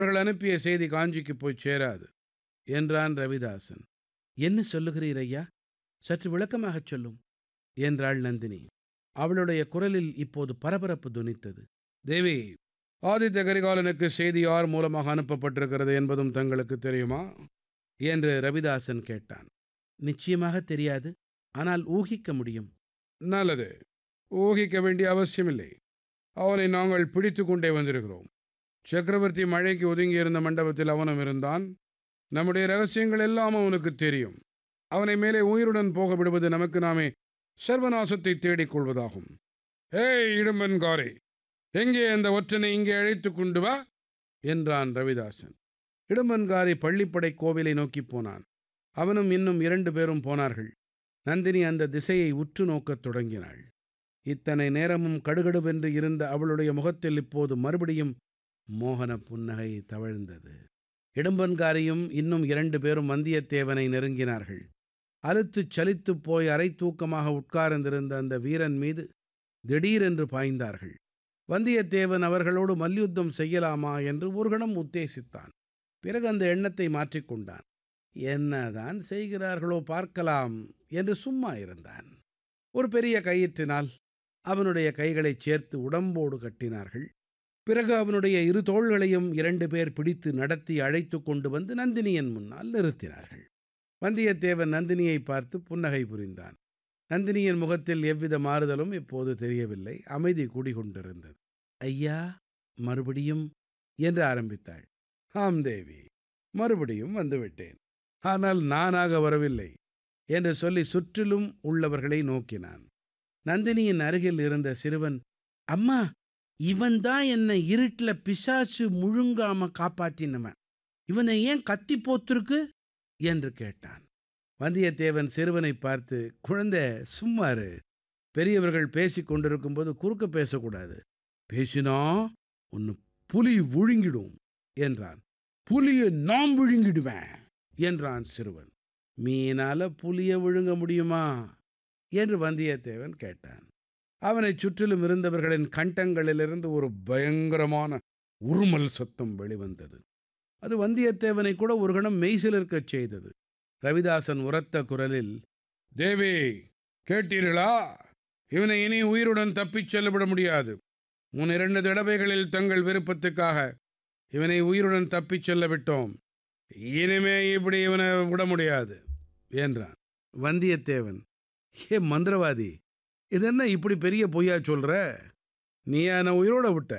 அவர்கள் அனுப்பிய செய்தி காஞ்சிக்கு போய் சேராது என்றான் ரவிதாசன் என்ன சொல்லுகிறீர் ஐயா சற்று விளக்கமாகச் சொல்லும் என்றாள் நந்தினி அவளுடைய குரலில் இப்போது பரபரப்பு துனித்தது தேவி ஆதித்த கரிகாலனுக்கு செய்தி யார் மூலமாக அனுப்பப்பட்டிருக்கிறது என்பதும் தங்களுக்கு தெரியுமா என்று ரவிதாசன் கேட்டான் நிச்சயமாக தெரியாது ஆனால் ஊகிக்க முடியும் நல்லது ஊகிக்க வேண்டிய அவசியமில்லை அவனை நாங்கள் பிடித்து கொண்டே வந்திருக்கிறோம் சக்கரவர்த்தி மழைக்கு ஒதுங்கியிருந்த மண்டபத்தில் அவனும் இருந்தான் நம்முடைய ரகசியங்கள் எல்லாம் அவனுக்கு தெரியும் அவனை மேலே உயிருடன் போக விடுவது நமக்கு நாமே சர்வநாசத்தை தேடிக் கொள்வதாகும் ஏய் இடும்பன்காரே எங்கே அந்த ஒற்றனை இங்கே அழைத்துக் கொண்டு வா என்றான் ரவிதாசன் இடும்பன்காரி பள்ளிப்படை கோவிலை நோக்கிப் போனான் அவனும் இன்னும் இரண்டு பேரும் போனார்கள் நந்தினி அந்த திசையை உற்று நோக்கத் தொடங்கினாள் இத்தனை நேரமும் கடுகடுவென்று இருந்த அவளுடைய முகத்தில் இப்போது மறுபடியும் மோகன புன்னகை தவழ்ந்தது இடும்பன்காரியும் இன்னும் இரண்டு பேரும் வந்தியத்தேவனை நெருங்கினார்கள் அலுத்துச் சலித்துப் போய் அரை தூக்கமாக உட்கார்ந்திருந்த அந்த வீரன் மீது திடீரென்று பாய்ந்தார்கள் வந்தியத்தேவன் அவர்களோடு மல்யுத்தம் செய்யலாமா என்று ஒரு கணம் உத்தேசித்தான் பிறகு அந்த எண்ணத்தை மாற்றிக்கொண்டான் என்னதான் செய்கிறார்களோ பார்க்கலாம் என்று சும்மா இருந்தான் ஒரு பெரிய கயிற்றினால் அவனுடைய கைகளைச் சேர்த்து உடம்போடு கட்டினார்கள் பிறகு அவனுடைய இரு தோள்களையும் இரண்டு பேர் பிடித்து நடத்தி அழைத்து கொண்டு வந்து நந்தினியின் முன்னால் நிறுத்தினார்கள் வந்தியத்தேவன் நந்தினியை பார்த்து புன்னகை புரிந்தான் நந்தினியின் முகத்தில் எவ்வித மாறுதலும் இப்போது தெரியவில்லை அமைதி குடிகொண்டிருந்தது ஐயா மறுபடியும் என்று ஆரம்பித்தாள் ஆம் தேவி மறுபடியும் வந்துவிட்டேன் ஆனால் நானாக வரவில்லை என்று சொல்லி சுற்றிலும் உள்ளவர்களை நோக்கினான் நந்தினியின் அருகில் இருந்த சிறுவன் அம்மா இவன்தான் என்னை இருட்டில் பிசாசு முழுங்காம காப்பாத்தினவன் இவனை ஏன் கத்தி போத்திருக்கு என்று கேட்டான் வந்தியத்தேவன் சிறுவனை பார்த்து குழந்தை சும்மாரு பெரியவர்கள் பேசிக் கொண்டிருக்கும்போது குறுக்க பேசக்கூடாது பேசினா உன்னை புலி விழுங்கிடும் என்றான் புலியை நாம் விழுங்கிடுவேன் என்றான் சிறுவன் மீனால புலிய விழுங்க முடியுமா என்று வந்தியத்தேவன் கேட்டான் அவனைச் சுற்றிலும் இருந்தவர்களின் கண்டங்களிலிருந்து ஒரு பயங்கரமான உருமல் சத்தம் வெளிவந்தது அது வந்தியத்தேவனை கூட ஒரு கணம் மெய்சிலிருக்கச் செய்தது ரவிதாசன் உரத்த குரலில் தேவி கேட்டீர்களா இவனை இனி உயிருடன் தப்பிச் செல்லவிட முடியாது முன் இரண்டு தடவைகளில் தங்கள் விருப்பத்துக்காக இவனை உயிருடன் தப்பிச் செல்ல விட்டோம் இனிமே இப்படி இவனை விட முடியாது என்றான் வந்தியத்தேவன் ஏ மந்திரவாதி இதென்ன இப்படி பெரிய பொய்யா சொல்ற நீ என்னை உயிரோட விட்ட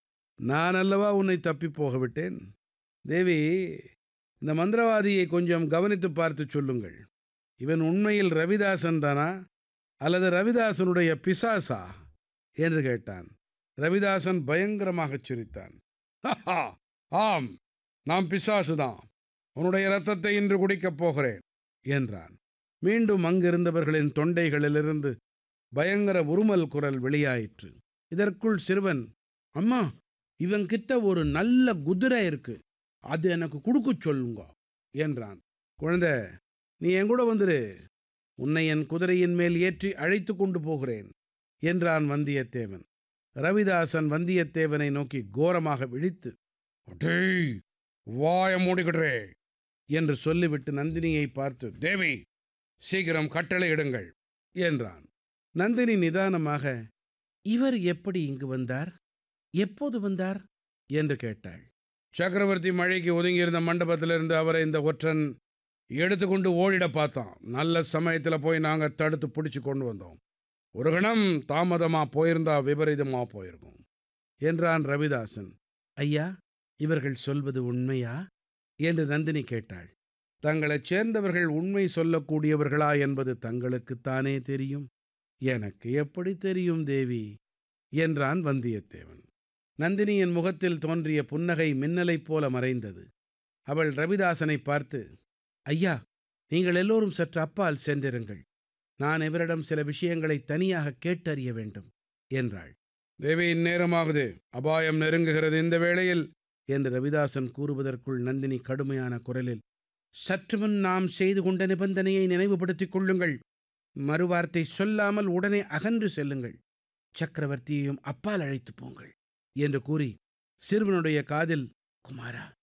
நான் அல்லவா உன்னை தப்பி போக விட்டேன் தேவி இந்த மந்திரவாதியை கொஞ்சம் கவனித்து பார்த்து சொல்லுங்கள் இவன் உண்மையில் ரவிதாசன் தானா அல்லது ரவிதாசனுடைய பிசாசா என்று கேட்டான் ரவிதாசன் பயங்கரமாகச் சிரித்தான் "ஹஹா, ஆம் நாம் பிசாசுதான் உன்னுடைய இரத்தத்தை இன்று குடிக்கப் போகிறேன் என்றான் மீண்டும் அங்கிருந்தவர்களின் தொண்டைகளிலிருந்து பயங்கர உருமல் குரல் வெளியாயிற்று இதற்குள் சிறுவன் அம்மா இவன் கிட்ட ஒரு நல்ல குதிரை இருக்கு அது எனக்கு கொடுக்க சொல்லுங்க என்றான் குழந்தை நீ என் கூட வந்துரு உன்னை என் குதிரையின் மேல் ஏற்றி அழைத்து கொண்டு போகிறேன் என்றான் வந்தியத்தேவன் ரவிதாசன் வந்தியத்தேவனை நோக்கி கோரமாக விழித்து "அடேய், வாய மூடிக்கிடுறே என்று சொல்லிவிட்டு நந்தினியை பார்த்து தேவி சீக்கிரம் கட்டளையிடுங்கள் என்றான் நந்தினி நிதானமாக இவர் எப்படி இங்கு வந்தார் எப்போது வந்தார் என்று கேட்டாள் சக்கரவர்த்தி மழைக்கு ஒதுங்கியிருந்த மண்டபத்திலிருந்து அவரை இந்த ஒற்றன் எடுத்துக்கொண்டு ஓடிட பார்த்தான் நல்ல சமயத்தில் போய் நாங்கள் தடுத்து பிடிச்சு கொண்டு வந்தோம் ஒரு கணம் தாமதமாக போயிருந்தா விபரீதமாக போயிருக்கும் என்றான் ரவிதாசன் ஐயா இவர்கள் சொல்வது உண்மையா என்று நந்தினி கேட்டாள் தங்களைச் சேர்ந்தவர்கள் உண்மை சொல்லக்கூடியவர்களா என்பது தங்களுக்குத்தானே தெரியும் எனக்கு எப்படி தெரியும் தேவி என்றான் வந்தியத்தேவன் நந்தினியின் முகத்தில் தோன்றிய புன்னகை மின்னலைப் போல மறைந்தது அவள் ரவிதாசனை பார்த்து ஐயா நீங்கள் எல்லோரும் சற்று அப்பால் சென்றிருங்கள் நான் இவரிடம் சில விஷயங்களை தனியாக கேட்டறிய வேண்டும் என்றாள் தேவி இந்நேரமாகுது அபாயம் நெருங்குகிறது இந்த வேளையில் என்று ரவிதாசன் கூறுவதற்குள் நந்தினி கடுமையான குரலில் சற்று முன் நாம் செய்து கொண்ட நிபந்தனையை நினைவுபடுத்திக் கொள்ளுங்கள் மறுவார்த்தை சொல்லாமல் உடனே அகன்று செல்லுங்கள் சக்கரவர்த்தியையும் அப்பால் அழைத்துப் போங்கள் என்று கூறி சிறுவனுடைய காதில் குமாரா